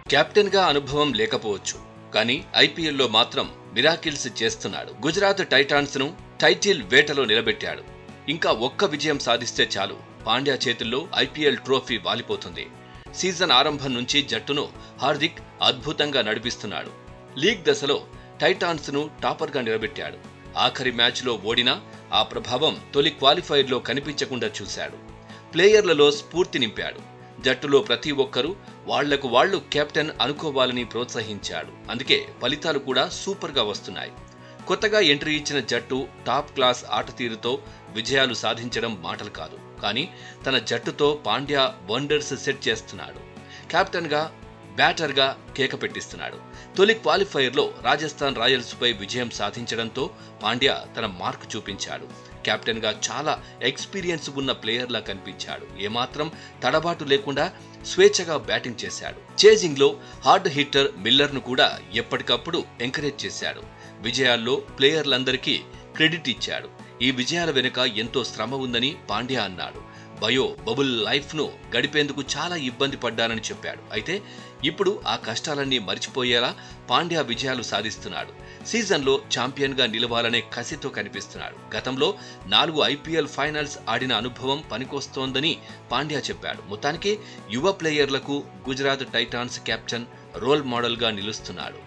captain గా అనుభవం లేకపోవచ్చు కానీ ఐపీఎల్లో మాత్రం మిరాకిల్స్ చేస్తున్నాడు గుజరాత్ టైటాన్స్ ను టైటిల్ వేటలో నిలబెట్టాడు ఇంకా ఒక్క విజయం సాధిస్తే చాలు పాండ్యా చేతుల్లో ఐపీఎల్ ట్రోఫీ వాలిపోతుంది సీజన్ ఆరంభం నుంచి జట్టును హార్దిక్ అద్భుతంగా నడిపిస్తున్నాడు లీగ్ దశలో టైటాన్స్ ను టాపర్ గా నిలబెట్టాడు ఆఖరి మ్యాచ్లో ఓడినా ఆ ప్రభావం తొలి క్వాలిఫైర్లో కనిపించకుండా చూశాడు ప్లేయర్లలో స్ఫూర్తి నింపాడు జట్టులో ప్రతి ఒక్కరూ వాళ్లకు వాళ్లు కెప్టెన్ అనుకోవాలని ప్రోత్సహించాడు అందుకే ఫలితాలు కూడా సూపర్గా వస్తున్నాయి కొత్తగా ఎంట్రీ ఇచ్చిన జట్టు టాప్ క్లాస్ ఆట తీరుతో విజయాలు సాధించడం మాటలు కాదు కానీ తన జట్టుతో పాండ్యా వండర్స్ సెట్ చేస్తున్నాడు కెప్టెన్గా బ్యాటర్గా కేక పెట్టిస్తున్నాడు తొలి క్వాలిఫైర్లో రాజస్థాన్ రాయల్స్ పై విజయం సాధించడంతో పాండ్యా తన మార్క్ చూపించాడు కెప్టెన్గా చాలా ఎక్స్పీరియన్స్ ఉన్న ప్లేయర్లా కనిపించాడు ఏమాత్రం తడబాటు లేకుండా స్వేచ్ఛగా బ్యాటింగ్ చేశాడు చేజింగ్లో హార్డ్ హిట్టర్ మిల్లర్ను కూడా ఎప్పటికప్పుడు ఎంకరేజ్ చేశాడు విజయాల్లో ప్లేయర్లందరికీ క్రెడిట్ ఇచ్చాడు ఈ విజయాల వెనుక ఎంతో శ్రమ ఉందని పాండ్యా అన్నాడు బయో బబుల్ లైఫ్ను గడిపేందుకు చాలా ఇబ్బంది పడ్డానని చెప్పాడు అయితే ఇప్పుడు ఆ కష్టాలన్నీ మర్చిపోయేలా పాండ్యా విజయాలు సాధిస్తున్నాడు సీజన్లో ఛాంపియన్గా నిలవాలనే కసితో కనిపిస్తున్నాడు గతంలో నాలుగు ఐపీఎల్ ఫైనల్స్ ఆడిన అనుభవం పనికొస్తోందని పాండ్యా చెప్పాడు మొత్తానికి యువ ప్లేయర్లకు గుజరాత్ టైటాన్స్ కెప్టెన్ రోల్ మోడల్గా నిలుస్తున్నాడు